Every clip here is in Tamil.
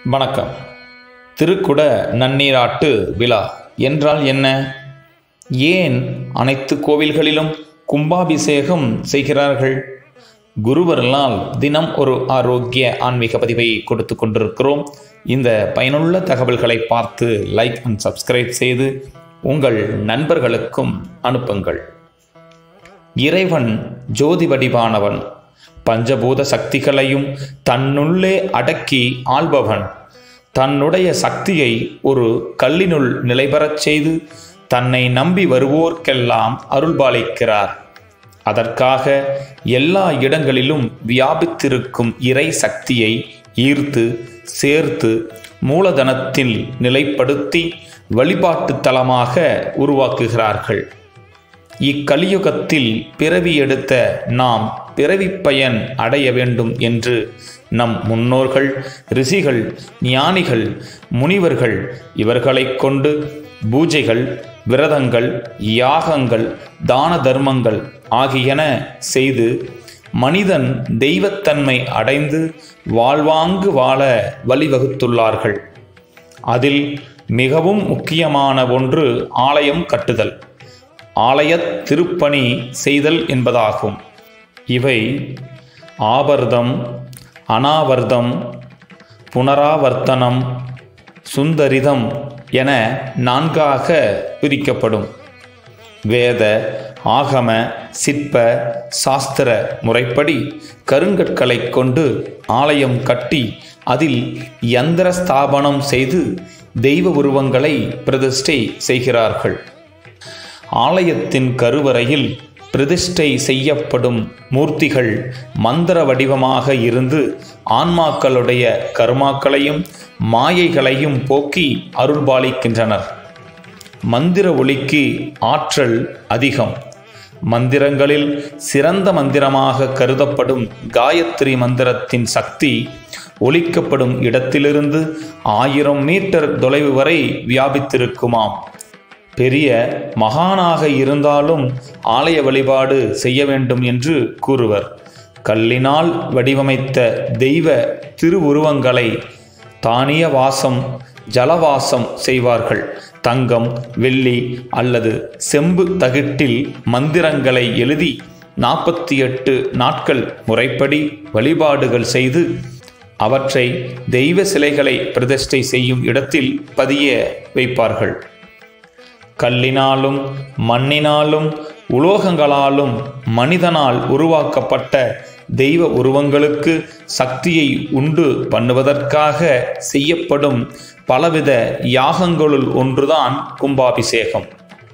வணக்கம் திருக்குட நன்னீராட்டு விழா என்றால் என்ன ஏன் அனைத்து கோவில்களிலும் கும்பாபிஷேகம் செய்கிறார்கள் குருவர்களால் தினம் ஒரு ஆரோக்கிய ஆன்மீக பதிவை கொடுத்து கொண்டிருக்கிறோம் இந்த பயனுள்ள தகவல்களை பார்த்து லைக் அண்ட் சப்ஸ்கிரைப் செய்து உங்கள் நண்பர்களுக்கும் அனுப்புங்கள் இறைவன் ஜோதி வடிவானவன் பஞ்சபூத சக்திகளையும் தன்னுள்ளே அடக்கி ஆள்பவன் தன்னுடைய சக்தியை ஒரு கல்லினுள் நிலைபெறச் செய்து தன்னை நம்பி வருவோர்க்கெல்லாம் அருள்பாலிக்கிறார் அதற்காக எல்லா இடங்களிலும் வியாபித்திருக்கும் இறை சக்தியை ஈர்த்து சேர்த்து மூலதனத்தில் நிலைப்படுத்தி வழிபாட்டு தலமாக உருவாக்குகிறார்கள் இக்கலியுகத்தில் பிறவி எடுத்த நாம் பிறவி பயன் அடைய வேண்டும் என்று நம் முன்னோர்கள் ரிஷிகள் ஞானிகள் முனிவர்கள் இவர்களைக் கொண்டு பூஜைகள் விரதங்கள் யாகங்கள் தான தர்மங்கள் ஆகியன செய்து மனிதன் தெய்வத்தன்மை அடைந்து வாழ்வாங்கு வாழ வழிவகுத்துள்ளார்கள் அதில் மிகவும் முக்கியமான ஒன்று ஆலயம் கட்டுதல் ஆலயத் திருப்பணி செய்தல் என்பதாகும் இவை ஆபர்தம் அனாவர்தம் புனராவர்த்தனம் சுந்தரிதம் என நான்காக பிரிக்கப்படும் வேத ஆகம சிற்ப சாஸ்திர முறைப்படி கருங்கற்களை கொண்டு ஆலயம் கட்டி அதில் யந்திர ஸ்தாபனம் செய்து தெய்வ உருவங்களை பிரதிஷ்டை செய்கிறார்கள் ஆலயத்தின் கருவறையில் பிரதிஷ்டை செய்யப்படும் மூர்த்திகள் மந்திர வடிவமாக இருந்து ஆன்மாக்களுடைய கர்மாக்களையும் மாயைகளையும் போக்கி அருள்பாலிக்கின்றனர் மந்திர ஒளிக்கு ஆற்றல் அதிகம் மந்திரங்களில் சிறந்த மந்திரமாக கருதப்படும் காயத்ரி மந்திரத்தின் சக்தி ஒலிக்கப்படும் இடத்திலிருந்து ஆயிரம் மீட்டர் தொலைவு வரை வியாபித்திருக்குமாம் பெரிய மகானாக இருந்தாலும் ஆலய வழிபாடு செய்ய வேண்டும் என்று கூறுவர் கல்லினால் வடிவமைத்த தெய்வ திருவுருவங்களை தானிய வாசம் ஜலவாசம் செய்வார்கள் தங்கம் வெள்ளி அல்லது செம்பு தகிட்டில் மந்திரங்களை எழுதி நாற்பத்தி எட்டு நாட்கள் முறைப்படி வழிபாடுகள் செய்து அவற்றை தெய்வ சிலைகளை பிரதிஷ்டை செய்யும் இடத்தில் பதிய வைப்பார்கள் கல்லினாலும் மண்ணினாலும் உலோகங்களாலும் மனிதனால் உருவாக்கப்பட்ட தெய்வ உருவங்களுக்கு சக்தியை உண்டு பண்ணுவதற்காக செய்யப்படும் பலவித யாகங்களுள் ஒன்றுதான் கும்பாபிஷேகம்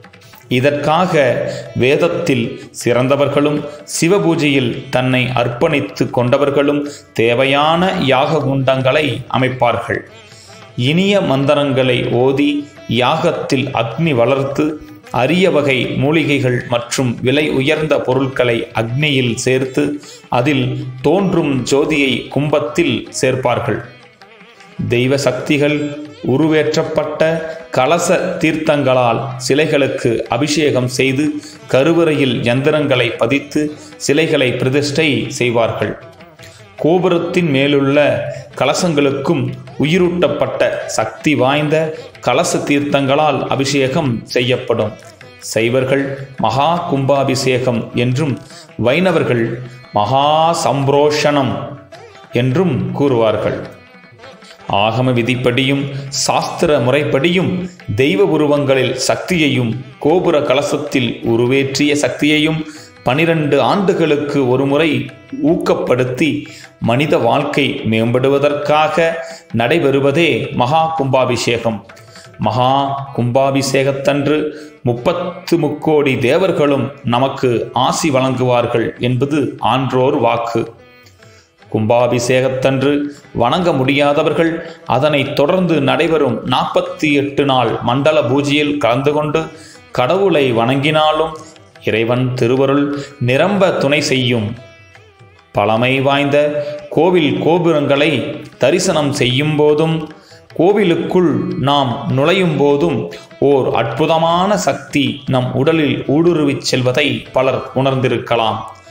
இதற்காக வேதத்தில் சிறந்தவர்களும் சிவபூஜையில் தன்னை அர்ப்பணித்து கொண்டவர்களும் தேவையான யாக குண்டங்களை அமைப்பார்கள் இனிய மந்திரங்களை ஓதி யாகத்தில் அக்னி வளர்த்து அரிய வகை மூலிகைகள் மற்றும் விலை உயர்ந்த பொருட்களை அக்னியில் சேர்த்து அதில் தோன்றும் ஜோதியை கும்பத்தில் சேர்ப்பார்கள் தெய்வ சக்திகள் உருவேற்றப்பட்ட கலச தீர்த்தங்களால் சிலைகளுக்கு அபிஷேகம் செய்து கருவறையில் யந்திரங்களை பதித்து சிலைகளை பிரதிஷ்டை செய்வார்கள் கோபுரத்தின் மேலுள்ள கலசங்களுக்கும் உயிரூட்டப்பட்ட சக்தி வாய்ந்த கலச தீர்த்தங்களால் அபிஷேகம் செய்யப்படும் சைவர்கள் மகா கும்பாபிஷேகம் என்றும் வைணவர்கள் மகா சம்பிரோஷணம் என்றும் கூறுவார்கள் ஆகம விதிப்படியும் சாஸ்திர முறைப்படியும் தெய்வ உருவங்களில் சக்தியையும் கோபுர கலசத்தில் உருவேற்றிய சக்தியையும் பனிரெண்டு ஆண்டுகளுக்கு ஒருமுறை ஊக்கப்படுத்தி மனித வாழ்க்கை மேம்படுவதற்காக நடைபெறுவதே மகா கும்பாபிஷேகம் மகா கும்பாபிஷேகத்தன்று முப்பத்து முக்கோடி தேவர்களும் நமக்கு ஆசி வழங்குவார்கள் என்பது ஆன்றோர் வாக்கு கும்பாபிஷேகத்தன்று வணங்க முடியாதவர்கள் அதனை தொடர்ந்து நடைபெறும் நாற்பத்தி எட்டு நாள் மண்டல பூஜையில் கலந்து கொண்டு கடவுளை வணங்கினாலும் இறைவன் திருவருள் நிரம்ப துணை செய்யும் பழமை வாய்ந்த கோவில் கோபுரங்களை தரிசனம் செய்யும் போதும் கோவிலுக்குள் நாம் நுழையும் போதும் ஓர் அற்புதமான சக்தி நம் உடலில் ஊடுருவிச் செல்வதை பலர் உணர்ந்திருக்கலாம்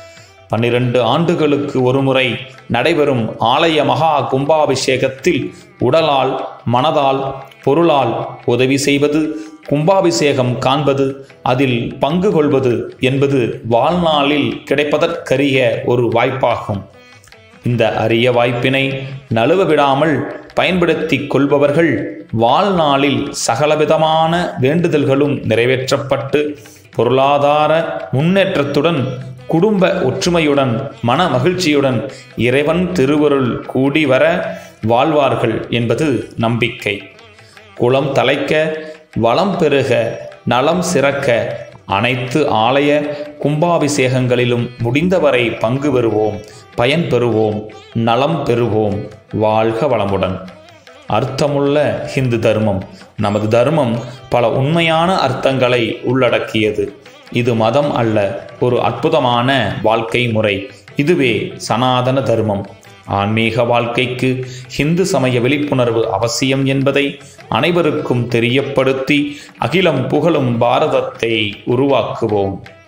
பன்னிரண்டு ஆண்டுகளுக்கு ஒருமுறை நடைபெறும் ஆலய மகா கும்பாபிஷேகத்தில் உடலால் மனதால் பொருளால் உதவி செய்வது கும்பாபிஷேகம் காண்பது அதில் பங்கு கொள்வது என்பது வாழ்நாளில் கிடைப்பதற்கரிய ஒரு வாய்ப்பாகும் இந்த அரிய வாய்ப்பினை நழுவ விடாமல் பயன்படுத்தி கொள்பவர்கள் வாழ்நாளில் சகலவிதமான வேண்டுதல்களும் நிறைவேற்றப்பட்டு பொருளாதார முன்னேற்றத்துடன் குடும்ப ஒற்றுமையுடன் மன மகிழ்ச்சியுடன் இறைவன் திருவருள் கூடி வர வாழ்வார்கள் என்பது நம்பிக்கை குளம் தலைக்க வளம் பெருக நலம் சிறக்க அனைத்து ஆலய கும்பாபிஷேகங்களிலும் முடிந்தவரை பங்கு பெறுவோம் பயன் பெறுவோம் நலம் பெறுவோம் வாழ்க வளமுடன் அர்த்தமுள்ள ஹிந்து தர்மம் நமது தர்மம் பல உண்மையான அர்த்தங்களை உள்ளடக்கியது இது மதம் அல்ல ஒரு அற்புதமான வாழ்க்கை முறை இதுவே சனாதன தர்மம் ஆன்மீக வாழ்க்கைக்கு ஹிந்து சமய விழிப்புணர்வு அவசியம் என்பதை அனைவருக்கும் தெரியப்படுத்தி அகிலம் புகழும் பாரதத்தை உருவாக்குவோம்